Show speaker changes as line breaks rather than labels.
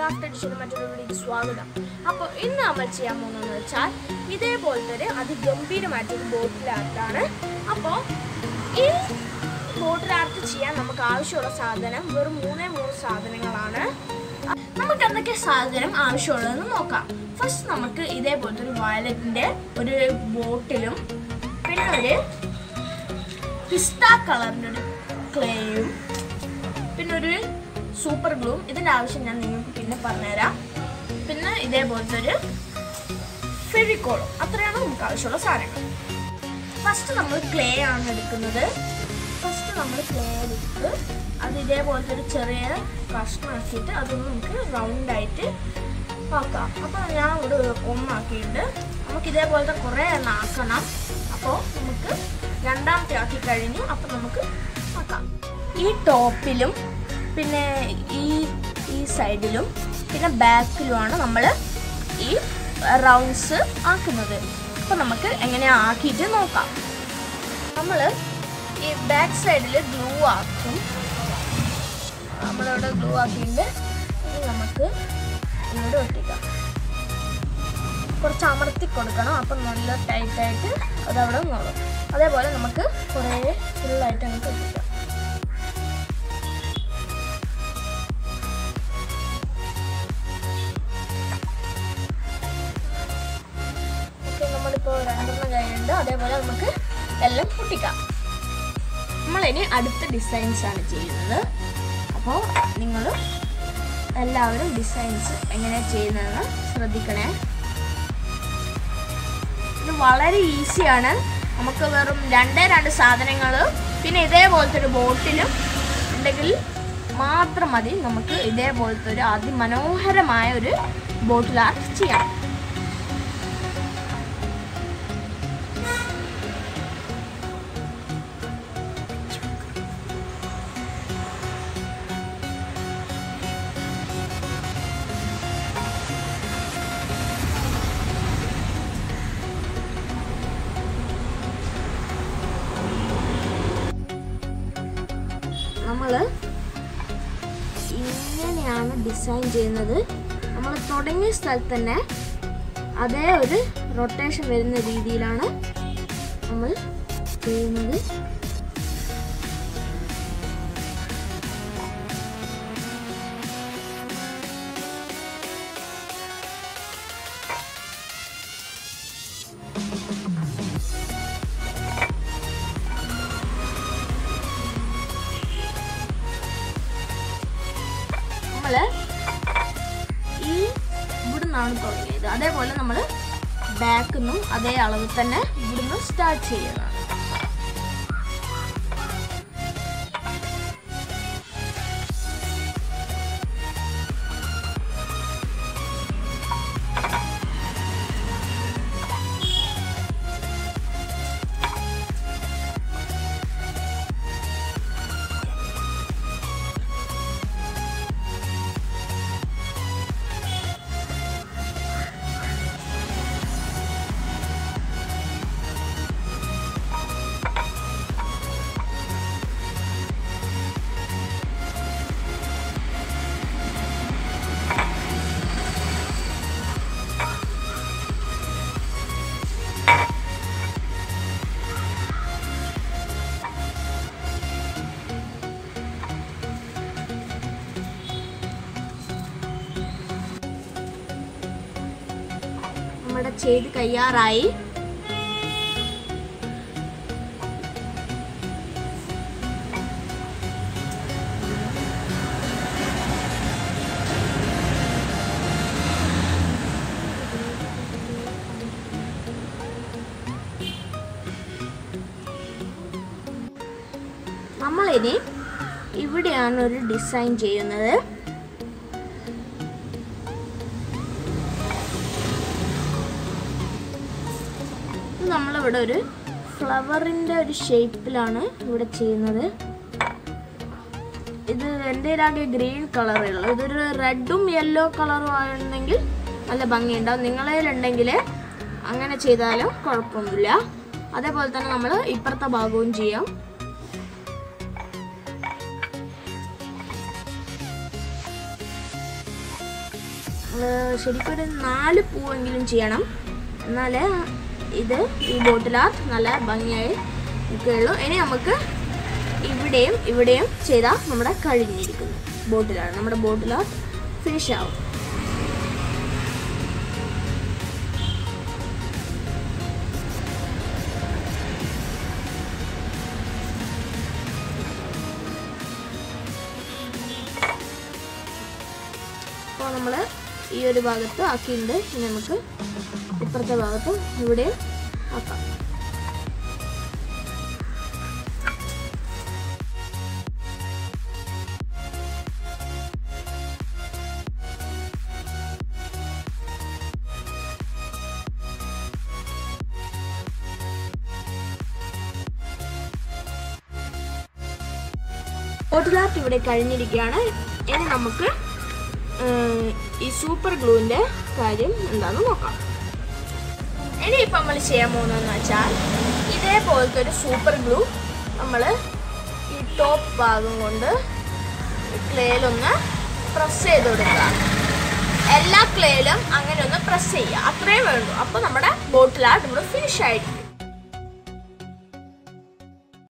craft എഡിഷന് മറ്റൊരു വീഡിയോക്ക് സ്വാഗതം അപ്പോൾ ഇന്ന് നമ്മൾ ചെയ്യാൻ പോകുന്നതെന്ന് വെച്ചാൽ ഇതേപോലത്തെ ഒരു അതിഗംഭീരമായിട്ടൊരു ബോട്ടിൽ ആർട്ടാണ് അപ്പോൾ ഈ ബോട്ടിൽ ആർട്ട് ചെയ്യാൻ നമുക്ക് ആവശ്യമുള്ള സാധനം വെറും മൂന്നേ മൂന്ന് സാധനങ്ങളാണ് നമുക്ക് എന്തൊക്കെ സാധനം ആവശ്യമുള്ളതെന്ന് നോക്കാം ഫസ്റ്റ് നമുക്ക് ഇതേപോലത്തെ ഒരു വയലറ്റിൻ്റെ ഒരു ബോട്ടിലും പിന്നെ ഒരു പിസ്ത കളറിൻ്റെ ഒരു ക്ലേയും പിന്നെ ഒരു സൂപ്പർ ഗ്ലൂം ഇതിൻ്റെ ആവശ്യം ഞാൻ നിങ്ങൾക്ക് പിന്നെ പറഞ്ഞുതരാം പിന്നെ ഇതേപോലത്തെ ഒരു ഫെവിക്കോളും അത്രയാണ് നമുക്ക് ആവശ്യമുള്ള സാധനങ്ങൾ ഫസ്റ്റ് നമ്മൾ ക്ലേ ആണ് എടുക്കുന്നത് ഫസ്റ്റ് നമ്മൾ ക്ലേ എടുത്ത് അത് ഇതേപോലത്തെ ഒരു ചെറിയ കഷ്ണമാക്കിയിട്ട് അതൊന്ന് നമുക്ക് റൗണ്ടായിട്ട് ആക്കാം അപ്പോൾ ഞാൻ ഇവിടെ ഒന്നാക്കിയിട്ട് നമുക്ക് ഇതേപോലത്തെ കുറേ എണ്ണം ആക്കണം അപ്പോൾ നമുക്ക് രണ്ടാമത്തെ ആക്കി കഴിഞ്ഞു അപ്പോൾ നമുക്ക് ആക്കാം ഈ ടോപ്പിലും പിന്നെ ഈ ഈ സൈഡിലും പിന്നെ ബാക്കിലുമാണ് നമ്മൾ ഈ റൗണ്ട്സ് ആക്കുന്നത് അപ്പോൾ നമുക്ക് എങ്ങനെയാണ് ആക്കിയിട്ട് നോക്കാം നമ്മൾ ഈ ബാക്ക് സൈഡിൽ ഗ്ലൂ ആക്കും നമ്മളിവിടെ ഗ്ലൂ ആക്കിയിട്ട് ഇത് നമുക്ക് ഇവിടെ ഒട്ടിക്കാം കുറച്ച് അമർത്തി കൊടുക്കണം അപ്പം നല്ല ടൈറ്റായിട്ട് അതവിടെ നോളും അതേപോലെ നമുക്ക് കുറേ ഫുള്ളായിട്ട് നമുക്ക് ഒട്ടിക്കാം ഓക്കെ നമ്മളിപ്പോൾ രണ്ടെണ്ണം കഴിഞ്ഞിട്ടുണ്ട് അതേപോലെ നമുക്ക് എല്ലാം പൊട്ടിക്കാം നമ്മളിനി അടുത്ത ഡിസൈൻസ് ആണ് ചെയ്യുന്നത് അപ്പോൾ നിങ്ങൾ എല്ലാവരും ഡിസൈൻസ് എങ്ങനെ ചെയ്യുന്നതെന്ന് ശ്രദ്ധിക്കണേ ഇത് വളരെ ഈസിയാണ് നമുക്ക് വെറും രണ്ടേ രണ്ട് സാധനങ്ങൾ പിന്നെ ഇതേപോലത്തെ ഒരു ബോട്ടിലും ഉണ്ടെങ്കിൽ മാത്രം മതി നമുക്ക് ഇതേപോലത്തെ ഒരു അതിമനോഹരമായ ഒരു ബോട്ടിൽ ആർട്ട് ചെയ്യാം നമ്മൾ ഇങ്ങനെയാണ് ഡിസൈൻ ചെയ്യുന്നത് നമ്മൾ തുടങ്ങിയ സ്ഥലത്ത് തന്നെ അതേ ഒരു റൊട്ടേഷൻ വരുന്ന രീതിയിലാണ് നമ്മൾ ചെയ്യുന്നത് നമ്മൾ ഈ ഇവിടുന്നാണ് തുടങ്ങിയത് അതേപോലെ നമ്മൾ ബാക്കിൽ നിന്നും അതേ അളവിൽ തന്നെ ഇവിടുന്ന് സ്റ്റാർട്ട് ചെയ്യുന്നതാണ് നമ്മുടെ ചെയ്ത് കയ്യാറായി നമ്മളിനി ഇവിടെയാണ് ഒരു ഡിസൈൻ ചെയ്യുന്നത് ഇത് നമ്മളിവിടെ ഒരു ഫ്ലവറിൻ്റെ ഒരു ഷേപ്പിലാണ് ഇവിടെ ചെയ്യുന്നത് ഇത് എൻ്റെ ആകെ ഗ്രീൻ കളറേ ഉള്ളൂ ഇതൊരു റെഡും യെല്ലോ കളറും ആയിരുന്നെങ്കിൽ നല്ല ഭംഗിയുണ്ടാവും നിങ്ങളതിലുണ്ടെങ്കിൽ അങ്ങനെ ചെയ്താലും കുഴപ്പമൊന്നുമില്ല അതേപോലെ തന്നെ നമ്മൾ ഇപ്പുറത്തെ ഭാഗവും ചെയ്യാം നമ്മൾ ശരിക്കും ഒരു നാല് പൂവെങ്കിലും ചെയ്യണം എന്നാലേ ഇത് ഈ ബോട്ടിൽ ആർട്ട് നല്ല ഭംഗിയായി നിൽക്കുകയുള്ളൂ ഇനി നമുക്ക് ഇവിടെയും ഇവിടെയും ചെയ്താൽ നമ്മുടെ കഴിഞ്ഞിരിക്കുന്നു ബോട്ടിലാണ് നമ്മുടെ ബോട്ടിൽ ആർട്ട് ഫിനിഷ് ആവും അപ്പോൾ നമ്മൾ ഈ ഒരു ഭാഗത്ത് ആക്കിയിട്ടുണ്ട് ഇനി നമുക്ക് ഇപ്പുറത്തെ ഭാഗത്തും ഇവിടെയും ആക്കാം ബോട്ടിൽ ആർട്ട് ഇവിടെ കഴിഞ്ഞിരിക്കുകയാണ് ഇനി നമുക്ക് ഉം, ഈ സൂപ്പർ ഗ്ലൂവിൻ്റെ കാര്യം എന്താണെന്ന് നോക്കാം ഇനിയിപ്പോൾ നമ്മൾ ചെയ്യാൻ പോകുന്നതെന്ന് വെച്ചാൽ ഇതേപോലത്തെ ഒരു സൂപ്പർ ഗ്ലൂ നമ്മൾ ഈ ടോപ്പ് ഭാഗം കൊണ്ട് ക്ലേയിലൊന്ന് പ്രസ് ചെയ്ത് കൊടുക്കുക എല്ലാ ക്ലേയിലും അങ്ങനെ ഒന്ന് പ്രസ് ചെയ്യുക അത്രയും വേണ്ടു അപ്പോൾ നമ്മുടെ ബോട്ടിൽ ആർട്ട് ഇവിടെ ഫിനിഷ് ആയിരിക്കും